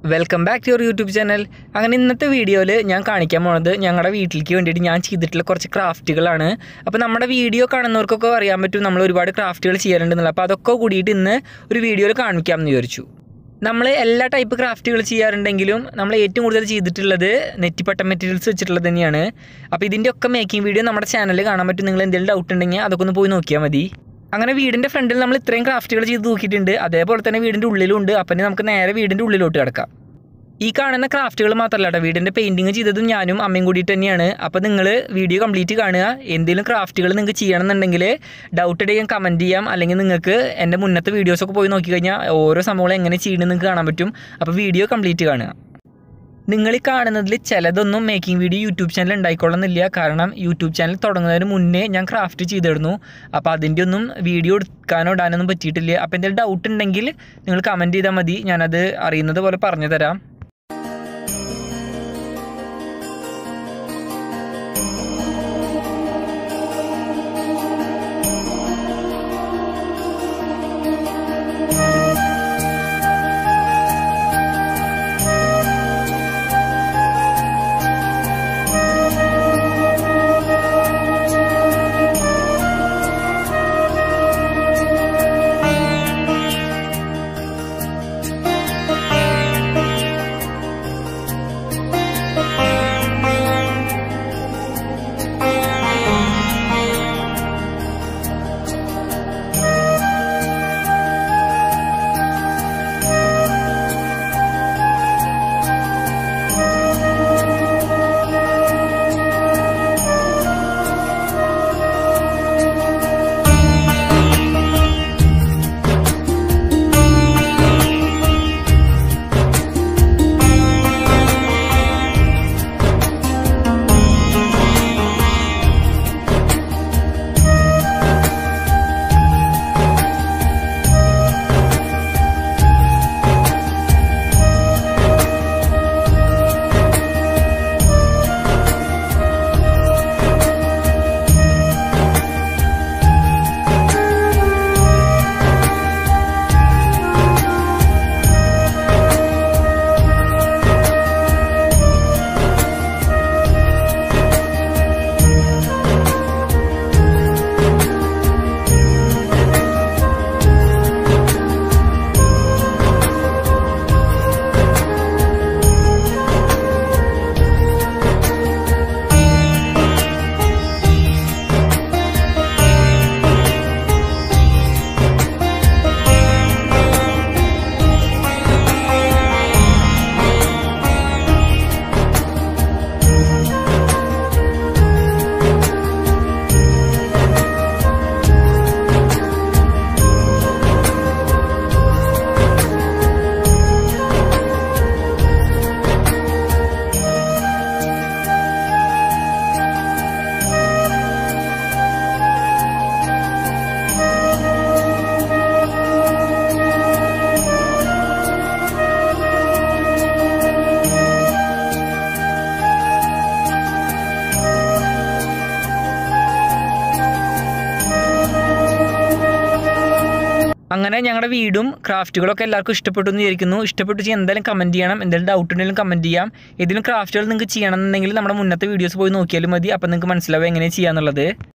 welcome back to your YouTube channel അങ്ങനെ ഇന്നത്തെ വീഡിയോയിൽ ഞാൻ കാണിക്കാൻ പോണത് ഞങ്ങളുടെ വീട്ടിലേക്ക് വേണ്ടിയിട്ട് ഞാൻ ചെയ്തിട്ടുള്ള കുറച്ച് ക്രാഫ്റ്റുകളാണ് അപ്പോൾ നമ്മുടെ വീഡിയോ കാണുന്നവർക്കൊക്കെ അറിയാൻ പറ്റും നമ്മൾ ഒരുപാട് ക്രാഫ്റ്റുകൾ ചെയ്യാറുണ്ടെന്നുള്ള അപ്പോൾ അതൊക്കെ കൂടിയിട്ട് ഇന്ന് ഒരു വീഡിയോയിൽ കാണിക്കാം എന്ന് വിചാരിച്ചു നമ്മൾ എല്ലാ ടൈപ്പ് ക്രാഫ്റ്റുകൾ ചെയ്യാറുണ്ടെങ്കിലും നമ്മൾ ഏറ്റവും കൂടുതൽ ചെയ്തിട്ടുള്ളത് നെറ്റിപ്പട്ട മെറ്റീരിയൽസ് വെച്ചിട്ടുള്ളത് തന്നെയാണ് അപ്പോൾ ഇതിൻ്റെ ഒക്കെ മേക്കിംഗ് വീഡിയോ നമ്മുടെ ചാനലിൽ കാണാൻ പറ്റും നിങ്ങൾ എന്തെങ്കിലും ഡൗട്ട് ഉണ്ടെങ്കിൽ അതൊക്കെ ഒന്ന് പോയി നോക്കിയാൽ മതി അങ്ങനെ വീടിൻ്റെ ഫ്രണ്ടിൽ നമ്മൾ ഇത്രയും ക്രാഫ്റ്റുകൾ ചെയ്ത് നോക്കിയിട്ടുണ്ട് അതേപോലെ തന്നെ വീടിൻ്റെ ഉള്ളിലും ഉണ്ട് അപ്പം ഇനി നമുക്ക് നേരെ വീടിൻ്റെ ഉള്ളിലോട്ട് കിടക്കാം ഈ കാണുന്ന ക്രാഫ്റ്റുകൾ മാത്രമല്ല കേട്ടോ വീടിൻ്റെ പെയിൻറ്റിങ് ചെയ്തതും ഞാനും അമ്മയും കൂടിയിട്ട് തന്നെയാണ് അപ്പോൾ നിങ്ങൾ വീഡിയോ കംപ്ലീറ്റ് കാണുക എന്തെങ്കിലും ക്രാഫ്റ്റുകൾ നിങ്ങൾക്ക് ചെയ്യണമെന്നുണ്ടെങ്കിൽ ഡൗട്ട് ഉണ്ടെങ്കിൽ കമൻറ്റ് ചെയ്യാം അല്ലെങ്കിൽ നിങ്ങൾക്ക് എൻ്റെ മുന്നത്തെ വീഡിയോസൊക്കെ പോയി നോക്കി കഴിഞ്ഞാൽ ഓരോ സംഭവങ്ങളും എങ്ങനെ ചെയ്യണമെന്ന് നിങ്ങൾക്ക് കാണാൻ പറ്റും അപ്പോൾ വീഡിയോ കംപ്ലീറ്റ് കാണുക നിങ്ങൾ ഈ കാണുന്നതിൽ ചിലതൊന്നും മേക്കിംഗ് വീഡിയോ യൂട്യൂബ് ചാനൽ ഉണ്ടായിക്കൊള്ളുന്നില്ല കാരണം യൂട്യൂബ് ചാനൽ തുടങ്ങുന്നതിന് മുന്നേ ഞാൻ ക്രാഫ്റ്റ് ചെയ്തിരുന്നു അപ്പോൾ അതിൻ്റെ ഒന്നും വീഡിയോ എടുക്കാനോ ഇടാനൊന്നും പറ്റിയിട്ടില്ല അപ്പോൾ എന്തെങ്കിലും ഡൗട്ട് ഉണ്ടെങ്കിൽ നിങ്ങൾ കമൻറ്റ് ചെയ്താൽ മതി ഞാനത് അറിയുന്നത് പോലെ പറഞ്ഞു തരാം അങ്ങനെ ഞങ്ങളുടെ വീടും ക്രാഫ്റ്റുകളൊക്കെ എല്ലാവർക്കും ഇഷ്ടപ്പെട്ടു എന്ന് വിചാരിക്കുന്നു ഇഷ്ടപ്പെട്ടു ചെയ്യാൻ എന്തായാലും കമൻറ്റ് ചെയ്യണം എന്തെങ്കിലും ഡൗട്ട് ഉണ്ടെങ്കിലും കമൻറ്റ് ചെയ്യാം ഏതെങ്കിലും ക്രാഫ്റ്റുകൾ നിങ്ങൾക്ക് ചെയ്യണമെന്നുണ്ടെങ്കിൽ നമ്മുടെ മുന്നത്തെ വീഡിയോസ് പോയി നോക്കിയാലും മതി അപ്പോൾ നിങ്ങൾക്ക് മനസ്സിലാവും എങ്ങനെ ചെയ്യാന്നുള്ളത്